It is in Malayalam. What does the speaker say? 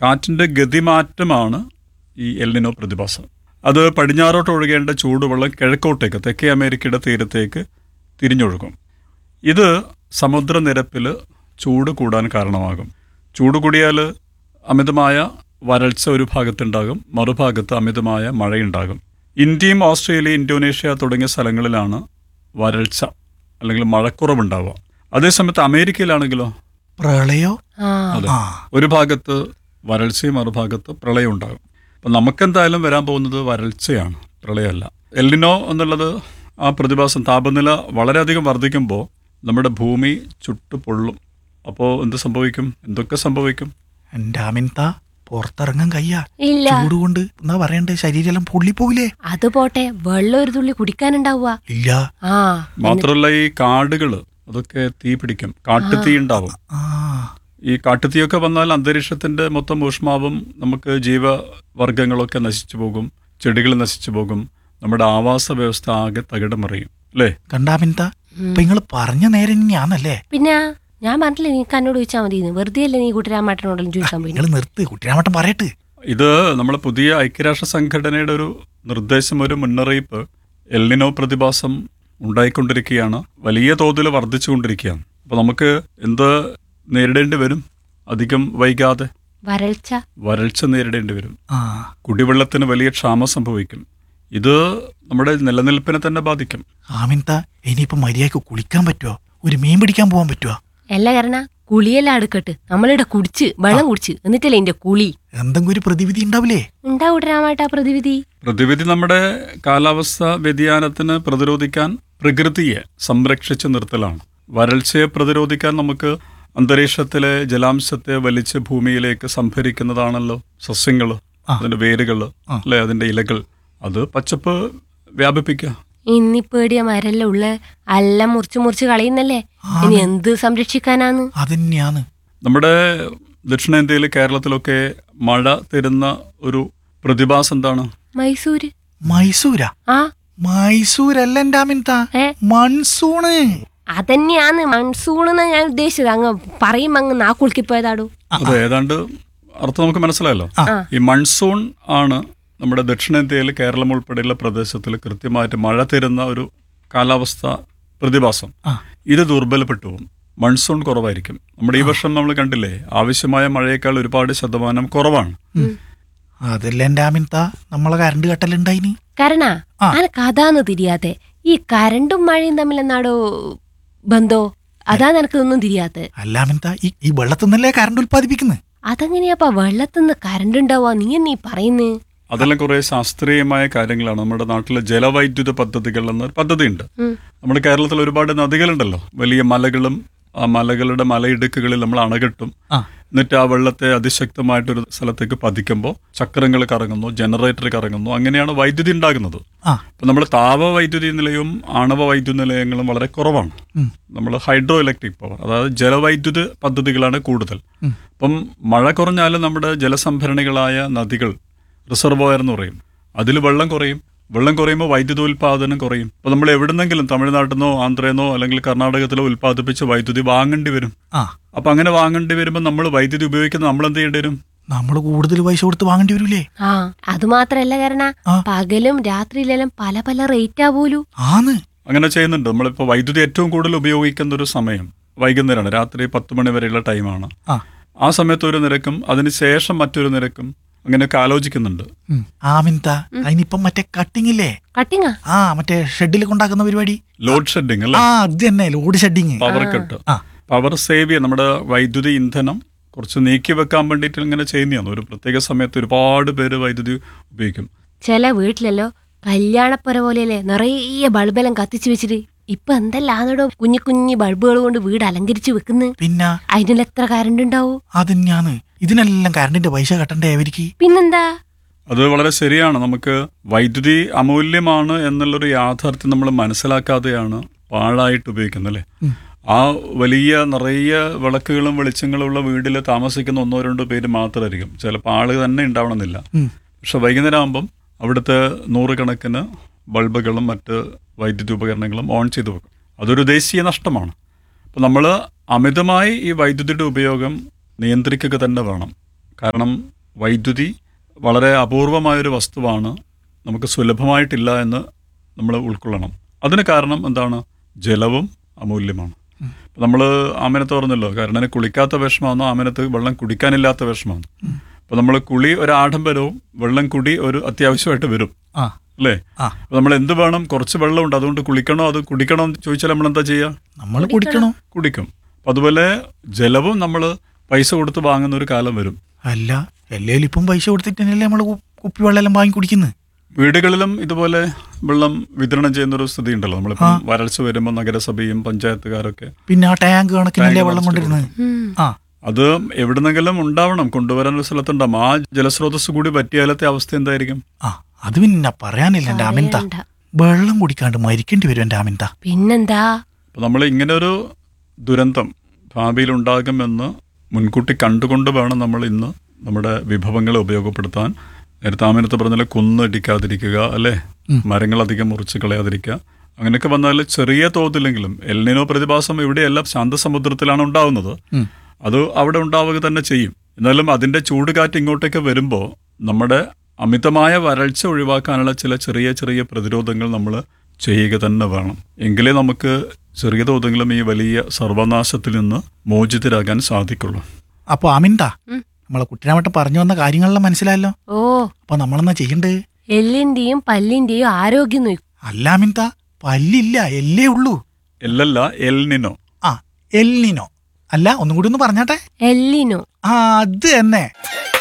കാറ്റിൻ്റെ ഗതിമാറ്റമാണ് ഈ എൽനിനോ പ്രതിഭാസം അത് പടിഞ്ഞാറോട്ട് ഒഴുകേണ്ട ചൂടുവെള്ളം കിഴക്കോട്ടേക്ക് തെക്കേ അമേരിക്കയുടെ തീരത്തേക്ക് തിരിഞ്ഞൊഴുകും ഇത് സമുദ്രനിരപ്പിൽ ചൂട് കൂടാൻ കാരണമാകും ചൂട് കൂടിയാൽ അമിതമായ വരൾച്ച ഒരു ഭാഗത്തുണ്ടാകും മറുഭാഗത്ത് അമിതമായ മഴയുണ്ടാകും ഇന്ത്യയും ഓസ്ട്രേലിയ ഇന്തോനേഷ്യ തുടങ്ങിയ സ്ഥലങ്ങളിലാണ് വരൾച്ച അല്ലെങ്കിൽ മഴക്കുറവുണ്ടാവുക അതേസമയത്ത് അമേരിക്കയിലാണെങ്കിലോ പ്രളയോ ആ അതെ ആ ഒരു ഭാഗത്ത് വരൾച്ചയും മറുഭാഗത്ത് പ്രളയം ഉണ്ടാകും അപ്പം നമുക്കെന്തായാലും വരാൻ പോകുന്നത് വരൾച്ചയാണ് പ്രളയമല്ല എല്ലിനോ എന്നുള്ളത് ആ പ്രതിഭാസം താപനില വളരെയധികം വർദ്ധിക്കുമ്പോൾ നമ്മുടെ ഭൂമി ചുട്ടു പൊള്ളും അപ്പോൾ എന്ത് സംഭവിക്കും എന്തൊക്കെ സംഭവിക്കും എന്റെ അമിൻത പുറത്തിറങ്ങാൻ കയ്യാ ഇല്ല ചൂട് കൊണ്ട് എന്നാ പറയണ്ടേ ശരീരം പൊള്ളിപ്പോവില്ലേ അത് പോട്ടെ വെള്ളം ഒരു തുള്ളി കുടിക്കാനുണ്ടാവുക ഇല്ല ആ മാത്രമല്ല ഈ കാടുകൾ അതൊക്കെ തീ പിടിക്കും കാട്ടുതീ ഉണ്ടാവും ആ ഈ കാട്ടുതീയൊക്കെ വന്നാൽ അന്തരീക്ഷത്തിന്റെ മൊത്തം ഊഷ്മാവും നമുക്ക് ജീവവർഗങ്ങളൊക്കെ നശിച്ചു പോകും ചെടികൾ നശിച്ചു പോകും നമ്മുടെ ആവാസ വ്യവസ്ഥ ആകെ തകിടമറിയും അല്ലേ കണ്ടാമിൻത ഇപ്പൊ നിങ്ങൾ പറഞ്ഞ നേരം തന്നെയാന്നല്ലേ പിന്നെ ഞാൻ പറഞ്ഞില്ലേ നീക്ക് എന്നോട് ചോദിച്ചാൽ മതി വെറുതെ അല്ലേ നീ കുട്ടരാമാട്ടനോടും ചോദിക്കാൻ പോയി നിങ്ങൾ നിർത്ത് കുട്ടിരാമട്ടം പറയട്ട് ഇത് നമ്മളെ പുതിയ ഐക്യരാഷ്ട്ര സംഘടനയുടെ ഒരു നിർദ്ദേശം ഒരു മുന്നറിയിപ്പ് എൽനിനോ പ്രതിഭാസം ഉണ്ടായിക്കൊണ്ടിരിക്കുകയാണ് വലിയ തോതിൽ വർദ്ധിച്ചുകൊണ്ടിരിക്കുകയാണ് അപ്പോൾ നമുക്ക് എന്ത് നേരിടേണ്ടി വരും അധികം വൈകാതെ വരൾച്ച വരൾച്ച നേരിടേണ്ടി വരും ആ കുടിവെള്ളത്തിന് വലിയ ക്ഷാമം സംഭവിക്കും ഇത് നമ്മുടെ നിലനിൽപ്പിനെ തന്നെ ബാധിക്കും ആമിൻത ഇനിയിപ്പോ മര്യാദക്ക് കുളിക്കാൻ പറ്റുമോ ഒരു മീൻ പിടിക്കാൻ പോകാൻ പറ്റുമോ എല്ലാ കാരണം കുളിയെല്ലാം അടുക്കട്ട് നമ്മളിവിടെ കുടിച്ച് വെള്ളം കുടിച്ച് എന്നിട്ടല്ലേ എന്റെ കുളി എന്തെങ്കിലും ഒരു പ്രതിവിധി ഉണ്ടാവില്ലേ ഉണ്ടാവും കുട്ടരാമാട്ട പ്രതിവിധി പ്രതിവിധി നമ്മുടെ കാലാവസ്ഥ വ്യതിയാനത്തിന് പ്രതിരോധിക്കാൻ പ്രകൃതിയെ സംരക്ഷിച്ച് നിർത്തലാണ് വരൾച്ചയെ പ്രതിരോധിക്കാൻ നമുക്ക് അന്തരീക്ഷത്തിലെ ജലാംശത്തെ വലിച്ച് ഭൂമിയിലേക്ക് സംഭരിക്കുന്നതാണല്ലോ സസ്യങ്ങൾ ആ. അതിന്റെ വേരുകൾ ആ. അല്ലെ അതിന്റെ ഇലകൾ അത് പച്ചപ്പ് വ്യാപിപ്പിക്കുക ഇന്നിപ്പേടിയ മരെല്ലാം ഉള്ള എല്ലാം മുറിച്ച് മുറിച്ച് കളയുന്നല്ലേ ഇനി എന്ത് സംരക്ഷിക്കാനാന്ന് അതന്നെയാന്ന് നമ്മുടെ ദക്ഷിണേന്ത്യയിൽ കേരളത്തിലൊക്കെ മഴ തരുന്ന ഒരു പ്രതിഭാസം എന്താണ് മൈസൂര് മൈസൂരാ ആ മൈസൂരല്ല എന്റെ അമിൻത ഏ മൺസൂണ് അതന്നെയാന്ന് മൺസൂൺ എന്നാ ഞാൻ ഉദ്ദേശിച്ചത് അങ്ങ് പറയും അങ്ങ് നാക്കുളുക്കി പോയതാടു അത് ഏതാണ്ട് അർത്ഥം നമുക്ക് മനസ്സിലായല്ലോ ആ. ഈ മൺസൂൺ ആണ് നമ്മുടെ ദക്ഷിണേന്ത്യയിൽ കേരളം ഉൾപ്പെടെയുള്ള പ്രദേശത്തിൽ കൃത്യമായിട്ട് മഴ തരുന്ന ഒരു കാലാവസ്ഥ പ്രതിഭാസം ആ. ഇത് ദുർബലപ്പെട്ടു പോകും മൺസൂൺ കുറവായിരിക്കും നമ്മുടെ ഈ വർഷം നമ്മൾ കണ്ടില്ലേ ആവശ്യമായ മഴയേക്കാൾ ഒരുപാട് ശതമാനം കുറവാണ് അതല്ല എന്റെ അമിൻത നമ്മളെ കറണ്ട് കട്ടലുണ്ടായിനി കരണ ആ. ആ കഥാന്ന് തിരിയാത്തെ ഈ കരണ്ടും മഴയും തമ്മിൽ എന്നാടോ ബന്ധോ അതാ നിനക്കൊന്നും തിരിയാത്തെ അല്ല അമിൻത ഈ ഈ വെള്ളത്തിൽ നിന്നല്ലേ കറണ്ട് ഉൽപ്പാദിപ്പിക്കുന്നത് അതെങ്ങനെയാപ്പാ വെള്ളത്തിന്ന് കരണ്ട് ഉണ്ടാവുക നീ എന്നീ പറയുന്നേ അതെല്ലാം കുറെ ശാസ്ത്രീയമായ കാര്യങ്ങളാണ് നമ്മുടെ നാട്ടിലെ ജലവൈദ്യുത പദ്ധതികൾ എന്നൊരു പദ്ധതിയുണ്ട് ഉം. നമ്മുടെ കേരളത്തിൽ ഒരുപാട് നദികളുണ്ടല്ലോ വലിയ മലകളും ആ മലകളുടെ മലയിടുക്കുകളിൽ നമ്മൾ അണകെട്ടും ആ എന്നിട്ട് ആ വെള്ളത്തെ അതിശക്തമായിട്ടൊരു സ്ഥലത്തേക്ക് പതിക്കുമ്പോൾ ചക്രങ്ങൾ കറങ്ങുന്നു ജനറേറ്റർ കറങ്ങുന്നു അങ്ങനെയാണ് വൈദ്യുതി ഉണ്ടാകുന്നത് ആ അപ്പം നമ്മൾ താപ വൈദ്യുതി നിലയവും ആണവ വൈദ്യുതി നിലയങ്ങളും വളരെ കുറവാണ് ഉം. നമ്മൾ ഹൈഡ്രോ ഇലക്ട്രിക് പവർ അതായത് ജലവൈദ്യുത പദ്ധതികളാണ് കൂടുതൽ ഉം. അപ്പം മഴ കുറഞ്ഞാൽ നമ്മുടെ ജലസംഭരണികളായ നദികൾ റിസർവോയർ എന്ന് പറയും അതിൽ വെള്ളം കുറയും വെള്ളം കുറയുമ്പോൾ വൈദ്യുതോൽപാദനം കുറയും അപ്പോൾ നമ്മൾ എവിടുന്നെങ്കിലും തമിഴ്നാട്ടിൽ നിന്നോ ആന്ധ്രയിൽ നിന്നോ അല്ലെങ്കിൽ കർണാടകത്തിലോ ഉൽപ്പാദിപ്പിച്ച വൈദ്യുതി വാങ്ങേണ്ടി വരും ആ അപ്പം അങ്ങനെ വാങ്ങേണ്ടി വരുമ്പോൾ നമ്മൾ വൈദ്യുതി ഉപയോഗിക്കുന്ന നമ്മൾ എന്ത് ചെയ്യേണ്ടി വരും നമ്മൾ കൂടുതൽ പൈസ കൊടുത്ത് വാങ്ങേണ്ടി വരൂലേ ആ അത് മാത്രല്ല കരണ ആ. പകലും രാത്രിയിലെല്ലാം പല പല റേറ്റാ പോലു ആന്ന് അങ്ങനെ ചെയ്യുന്നുണ്ട് നമ്മളിപ്പോൾ വൈദ്യുതി ഏറ്റവും കൂടുതൽ ഉപയോഗിക്കുന്ന ഒരു സമയം വൈകുന്നേരമാണ് രാത്രി പത്ത് മണി വരെയുള്ള ടൈമാണ് ആ ആ സമയത്ത് ഒരു നിരക്കും അതിന് ശേഷം മറ്റൊരു നിരക്കും അങ്ങനെയൊക്കെ ആലോചിക്കുന്നുണ്ട് ഉം. ആമിൻത അതിനിപ്പം മറ്റേ കട്ടിങ് ഇല്ലേ കട്ടിങ്ങാ ആ മറ്റേ ഷെഡിൽ കൊണ്ടാക്കുന്ന പരിപാടി ലോഡ് ഷെഡിങ് അല്ലേ ആ അത് തന്നെ ലോഡ് ഷെഡിങ് പവർ കട്ട് ആ പവർ സേവ് ചെയ്യാൻ നമ്മുടെ വൈദ്യുതി ഇന്ധനം കുറച്ച് നീക്കി വെക്കാൻ വേണ്ടിയിട്ട് ഇങ്ങനെ ചെയ്യുന്നതാണ് ഒരു പ്രത്യേക സമയത്ത് ഒരുപാട് പേര് വൈദ്യുതി ഉപയോഗിക്കും ചില വീട്ടിലല്ലോ കല്യാണപ്പുര പോലെയല്ലേ നിറയെ ബൾബെല്ലാം കത്തിച്ചു വെച്ചിട്ട് ഇപ്പൊ എന്തെല്ലാന്നടോ കുഞ്ഞു കുഞ്ഞു ബൾബുകൾ കൊണ്ട് വീട് അലങ്കരിച്ച് വെക്കുന്നു പിന്നെ അതിനുള്ള എത്ര കറണ്ട് ഉണ്ടാവും അതന്നെയാന്ന് ഇതിനെല്ലാം കറണ്ടിന്റെ പൈസ കട്ടണ്ടേ അവർക്ക് പിന്നെന്താ അത് വളരെ ശരിയാണ് നമുക്ക് വൈദ്യുതി അമൂല്യമാണ് എന്നുള്ളൊരു യാഥാർത്ഥ്യം നമ്മൾ മനസ്സിലാക്കാതെയാണ് പാഴായിട്ട് ഉപയോഗിക്കുന്നത് അല്ലേ ഉം. ആ വലിയ നിറയെ വിളക്കുകളും വെളിച്ചങ്ങളും ഉള്ള വീട്ടിൽ താമസിക്കുന്ന ഒന്നോ രണ്ടോ പേര് മാത്രമായിരിക്കും ചിലപ്പോൾ ആള് തന്നെ ഉണ്ടാവണമെന്നില്ല ഉം. പക്ഷെ വൈകുന്നേരം ആകുമ്പം അവിടുത്തെ നൂറുകണക്കിന് ബൾബുകളും മറ്റ് വൈദ്യുതി ഉപകരണങ്ങളും ഓൺ ചെയ്തു വെക്കും അതൊരു ദേശീയ നഷ്ടമാണ് അപ്പോൾ നമ്മൾ അമിതമായി ഈ വൈദ്യുതിയുടെ ഉപയോഗം നിയന്ത്രിക്കുക തന്നെ വേണം കാരണം വൈദ്യുതി വളരെ അപൂർവമായൊരു വസ്തുവാണ് നമുക്ക് സുലഭമായിട്ടില്ല എന്ന് നമ്മൾ ഉൾക്കൊള്ളണം അതിന് കാരണം എന്താണ് ജലവും അമൂല്യമാണ് നമ്മൾ ആമനത്ത് പറഞ്ഞല്ലോ കർണനെ കുളിക്കാത്ത വിഷമാണെന്നോ ആമനത്ത് വെള്ളം കുടിക്കാനില്ലാത്ത വിഷമാണ് അപ്പോൾ നമ്മൾ കുളി ഒരു ആഡംബരവും വെള്ളം കുടി ഒരു അത്യാവശ്യമായിട്ട് വരും ആ അല്ലേ ആ. അപ്പോൾ നമ്മൾ എന്ത് വേണം കുറച്ച് വെള്ളമുണ്ട് അതുകൊണ്ട് കുളിക്കണോ അത് കുടിക്കണോ എന്ന് ചോദിച്ചാൽ നമ്മൾ എന്താ ചെയ്യുക നമ്മൾ കുടിക്കണോ കുടിക്കും അപ്പം അതുപോലെ ജലവും നമ്മൾ പൈസ കൊടുത്ത് വാങ്ങുന്ന ഒരു കാലം വരും അല്ല എല്ലേലും ഇപ്പം പൈസ കൊടുത്തിട്ട് തന്നെയല്ലേ നമ്മൾ കുപ്പിവെള്ളം എല്ലാം വാങ്ങി കുടിക്കുന്നത് വീടുകളിലും ഇതുപോലെ വെള്ളം വിതരണം ചെയ്യുന്ന ഒരു സ്ഥിതി ഉണ്ടല്ലോ നമ്മളിപ്പം വരൾച്ച വരുമ്പോൾ നഗരസഭയും പഞ്ചായത്തുകാരൊക്കെ പിന്നെ ആ ടാങ്ക് കണക്കിനല്ലേ ടാങ്ക് വെള്ളം കൊണ്ടിരുന്നത് ഉം. ആ അത് എവിടുന്നെങ്കിലും ഉണ്ടാവണം കൊണ്ടുവരാൻ ഒരു സ്ഥലത്തുണ്ടാവും ആ ജലസ്രോതസ് കൂടി പറ്റിയാലത്തെ അവസ്ഥ എന്തായിരിക്കും ആ അത് പിന്നെ പറയാനില്ല എൻ്റെ അമിൻത പറയണ്ട. വെള്ളം കുടിക്കാണ്ട് മരിക്കേണ്ടി വരും എൻ്റെ അമിൻത പിന്നെന്താ അപ്പോൾ നമ്മൾ ഇങ്ങനെ ഒരു ദുരന്തം ഭാവിയിൽ ഉണ്ടാകുമെന്ന് മുൻകൂട്ടി കണ്ടുകൊണ്ട് വേണം നമ്മൾ ഇന്ന് നമ്മുടെ വിഭവങ്ങളെ ഉപയോഗപ്പെടുത്താൻ നേരത്തെ ആമിനത്ത് പറഞ്ഞാൽ കുന്നടിക്കാതിരിക്കുക അല്ലേ മരങ്ങൾ അധികം മുറിച്ച് കളയാതിരിക്കുക അങ്ങനെയൊക്കെ വന്നാൽ ചെറിയ തോതിലെങ്കിലും എൽനിനോ പ്രതിഭാസം ഇവിടെയല്ല ശാന്തസമുദ്രത്തിലാണ് ഉണ്ടാവുന്നത് ഉം. അത് അവിടെ ഉണ്ടാവുക തന്നെ ചെയ്യും എന്നാലും അതിൻ്റെ ചൂടുകാറ്റ് ഇങ്ങോട്ടേക്ക് വരുമ്പോൾ നമ്മുടെ അമിതമായ വരൾച്ച ഒഴിവാക്കാനുള്ള ചില ചെറിയ ചെറിയ പ്രതിരോധങ്ങൾ നമ്മൾ ചെയ്യുക തന്നെ വേണം എങ്കിലേ നമുക്ക് ചെറിയ തോതെങ്കിലും ഈ വലിയ സർവനാശത്തിൽ നിന്ന് മോചിതരാകാൻ സാധിക്കുള്ളൂ അപ്പോൾ അമിൻത ഉം. നമ്മളെ കുട്ടിരാമട്ടം പറഞ്ഞു വന്ന കാര്യങ്ങളെല്ലാം മനസ്സിലായല്ലോ ഓ അപ്പൊ നമ്മളെന്നാ ചെയ്യണ്ടേ എല്ലിന്റെയും പല്ലിന്റെയും ആരോഗ്യം നോക്കും അല്ല അമിൻത പല്ലില്ല എല്ലേ ഉള്ളൂ എല്ലല്ല എൽനിനോ ആ എല്ലിനോ അല്ല ഒന്നും കൂടി ഒന്ന് പറഞ്ഞാട്ടെ എല്ലിനോ ആ അത് തന്നെ